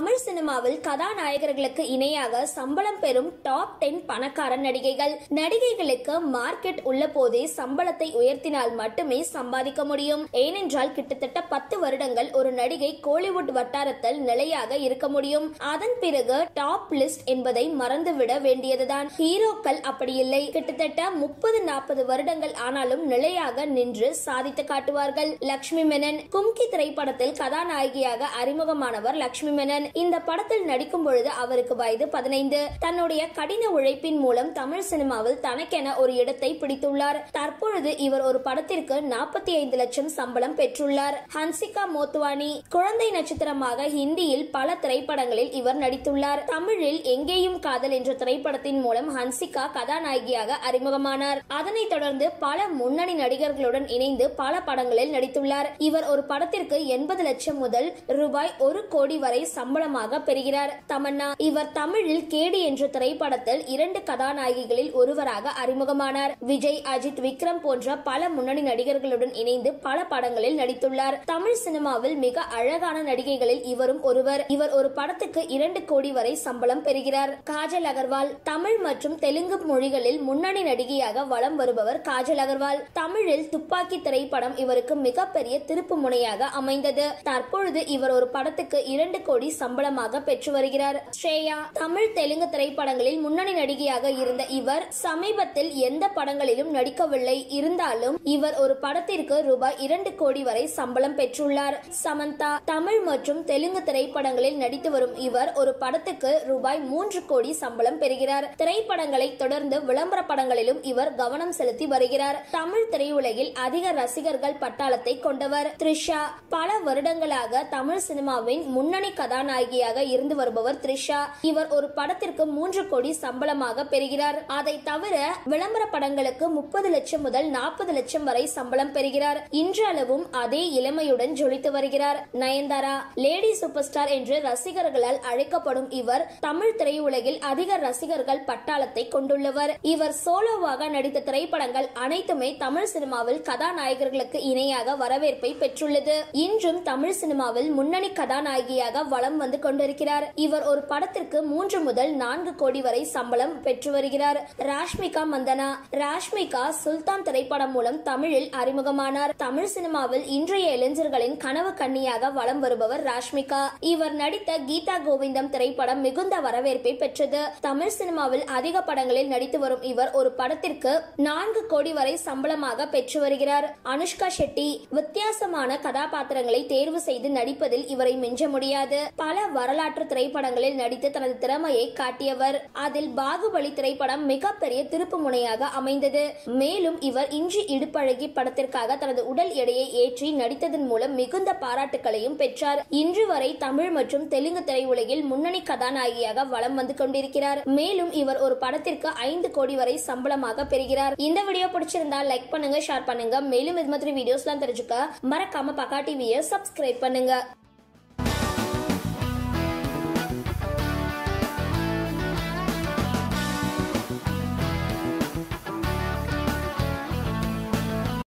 தமிழ் சினிமாவில் கதாநாயகர்களுக்கு இணையாக சம்பளம் பெறும் டாப் டென் பணக்கார நடிகைகள் நடிகைகளுக்கு மார்க்கெட் உள்ள போதே சம்பளத்தை உயர்த்தினால் மட்டுமே சம்பாதிக்க முடியும் ஏனென்றால் கிட்டத்தட்ட பத்து வருடங்கள் ஒரு நடிகை கோலிவுட் வட்டாரத்தில் நிலையாக இருக்க முடியும் அதன் பிறகு டாப் லிஸ்ட் என்பதை மறந்துவிட வேண்டியதுதான் ஹீரோக்கள் அப்படி இல்லை கிட்டத்தட்ட முப்பது நாற்பது வருடங்கள் ஆனாலும் நிலையாக நின்று சாதித்து காட்டுவார்கள் லக்ஷ்மி மேனன் கும்கி திரைப்படத்தில் கதாநாயகியாக அறிமுகமானவர் லக்ஷ்மி மேனன் இந்த படத்தில் நடிக்கும் பொழுது அவருக்கு வயது பதினைந்து தன்னுடைய கடின உழைப்பின் மூலம் தமிழ் சினிமாவில் தனக்கென ஒரு இடத்தை பிடித்துள்ளார் தற்பொழுது இவர் ஒரு படத்திற்கு நாற்பத்தி ஐந்து லட்சம் சம்பளம் பெற்றுள்ளார் ஹன்சிகா மோத்வானி குழந்தை நட்சத்திரமாக ஹிந்தியில் பல திரைப்படங்களில் இவர் நடித்துள்ளார் தமிழில் எங்கேயும் காதல் என்ற திரைப்படத்தின் மூலம் ஹன்சிகா கதாநாயகியாக அறிமுகமானார் அதனைத் தொடர்ந்து பல முன்னணி நடிகர்களுடன் இணைந்து பல படங்களில் நடித்துள்ளார் இவர் ஒரு படத்திற்கு எண்பது லட்சம் முதல் ரூபாய் ஒரு கோடி வரை சம்பளமாக பெறுகிறார் தமன்னா இவர் தமிழில் கேடி என்ற திரைப்படத்தில் இரண்டு கதாநாயகிகளில் ஒருவராக அறிமுகமானார் விஜய் அஜித் விக்ரம் போன்ற பல முன்னணி நடிகர்களுடன் இணைந்து பல படங்களில் நடித்துள்ளார் தமிழ் சினிமாவில் மிக அழகான நடிகைகளில் இவரும் ஒருவர் இவர் ஒரு படத்துக்கு இரண்டு கோடி வரை சம்பளம் பெறுகிறார் காஜல் அகர்வால் தமிழ் மற்றும் தெலுங்கு மொழிகளில் முன்னணி நடிகையாக வலம் வருபவர் காஜல் அகர்வால் தமிழில் துப்பாக்கி திரைப்படம் இவருக்கு மிகப்பெரிய திருப்பு முனையாக அமைந்தது தற்பொழுது இவர் ஒரு படத்துக்கு இரண்டு கோடி சம்பளமாக பெற்று வருகிறார் ஸ்ரேயா தமிழ் தெலுங்கு திரைப்படங்களில் முன்னணி நடிகையாக இருந்த இவர் சமீபத்தில் எந்த படங்களிலும் நடிக்கவில்லை இருந்தாலும் இவர் ஒரு படத்திற்கு ரூபாய் இரண்டு கோடி வரை சம்பளம் பெற்றுள்ளார் சமந்தா தமிழ் மற்றும் தெலுங்கு திரைப்படங்களில் நடித்து வரும் இவர் ஒரு படத்துக்கு ரூபாய் மூன்று கோடி சம்பளம் பெறுகிறார் திரைப்படங்களை தொடர்ந்து விளம்பர படங்களிலும் இவர் கவனம் செலுத்தி வருகிறார் தமிழ் திரையுலகில் அதிக ரசிகர்கள் பட்டாளத்தை கொண்டவர் த்ரிஷா பல வருடங்களாக தமிழ் சினிமாவின் முன்னணி கதாநாயகியாக இருந்து வருபவர் த்ரிஷா இவர் ஒரு படத்திற்கு மூன்று கோடி சம்பளமாக பெறுகிறார் அதை தவிர விளம்பர படங்களுக்கு முப்பது லட்சம் முதல் நாற்பது லட்சம் வரை சம்பளம் பெறுகிறார் இன்றளவும் அதே இளமையுடன் ஜொலித்து வருகிறார் நயன்தாரா லேடி சூப்பர் ஸ்டார் என்று ரசிகர்களால் அழைக்கப்படும் இவர் தமிழ் திரையுலகில் அதிக ரசிகர்கள் பட்டாளத்தை கொண்டுள்ளவர் இவர் சோலோவாக நடித்த திரைப்படங்கள் அனைத்துமே தமிழ் சினிமாவில் கதாநாயகர்களுக்கு இணையாக வரவேற்பை பெற்றுள்ளது இன்றும் தமிழ் சினிமாவில் முன்னணி கதாநாயகியாக வலம் வந்து கொண்டிருக்கிறார் இவர் ஒரு படத்திற்கு மூன்று முதல் நான்கு கோடி வரை சம்பளம் பெற்று வருகிறார் ராஷ்மிகா மந்தனா ராஷ்மிகா சுல்தான் திரைப்படம் மூலம் தமிழில் அறிமுகமானார் தமிழ் சினிமாவில் இன்றைய இளைஞர்களின் கனவு கன்னியாக வலம் வருபவர் ராஷ்மிகா இவர் நடித்த கீதா கோவிந்தம் திரைப்படம் மிகுந்த வரவேற்பை பெற்றது தமிழ் சினிமாவில் அதிக படங்களில் நடித்து வரும் இவர் ஒரு படத்திற்கு நான்கு கோடி வரை சம்பளமாக பெற்று வருகிறார் அனுஷ்கா ஷெட்டி வித்தியாசமான கதாபாத்திரங்களை தேர்வு செய்து நடிப்பதில் இவரை மிஞ்ச முடியாது பல வரலாற்று திரைப்படங்களில் நடித்து தனது திறமையை காட்டியவர் அதில் பாகுபலி திரைப்படம் மிகப்பெரிய திருப்பு முனையாக அமைந்தது மேலும் இவர் இன்றி இடுப்பழகி படத்திற்காக தனது உடல் எடையை ஏற்றி நடித்ததன் மூலம் மிகுந்த பாராட்டுகளையும் பெற்றார் இன்று வரை தமிழ் மற்றும் தெலுங்கு திரையுலகில் முன்னணி கதாநாயகியாக வலம் வந்து கொண்டிருக்கிறார் மேலும் இவர் ஒரு படத்திற்கு ஐந்து கோடி வரை சம்பளமாக பெறுகிறார் இந்த வீடியோ பிடிச்சிருந்தா லைக் பண்ணுங்க ஷேர் பண்ணுங்க மேலும் இது மாதிரி வீடியோஸ்லாம் தெரிஞ்சுக்க மறக்காம பக்கா டிவியை சப்ஸ்கிரைப் பண்ணுங்க